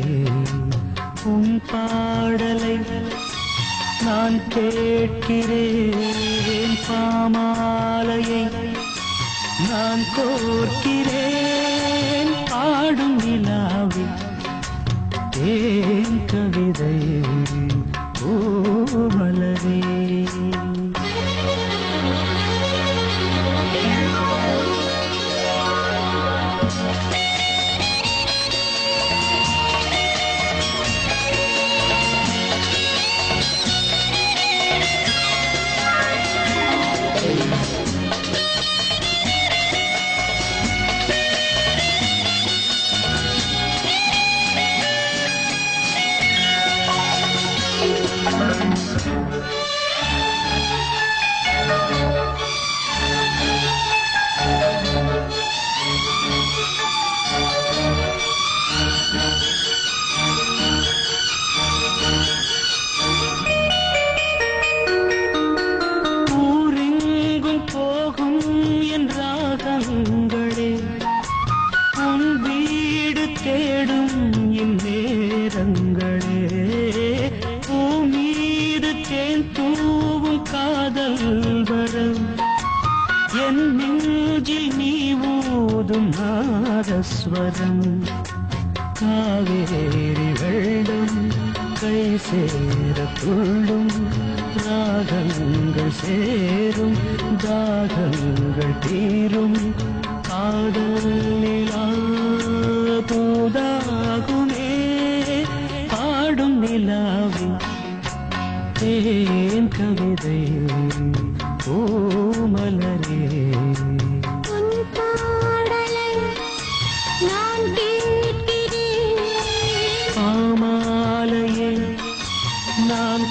உன் பாடலை நான் கேட்கிறேன் பாமாலையை நான் கோர்க்கிறேன் பாடும் நிலாவில் ஏன் கவிதை ஓ மலரே ஊரெங்கும் போகும் என் ராகங்களே உன் வீடு தேடும் என் நேரங்களே பூமீது தேன் தூவும் காதல் வரம் என் நெஞ்சில் நீ ஊதும் நாதஸ்வரம் காவேரி வெள்ளம் கை சேர துள்ளும் ராகங்கள் சேரும் தாகங்கள் தீரும் காதல் நிலா தூதாகுமே பாடும் நிலாவின் தேன் கவிதை ஓ மலரே உன் பாடலை நான் கேட்கிறேன் பாமாலையை நான்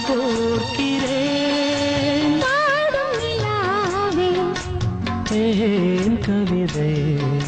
கோர்க்கிறேன் பாடும் நிலாவே தேன் கவிதை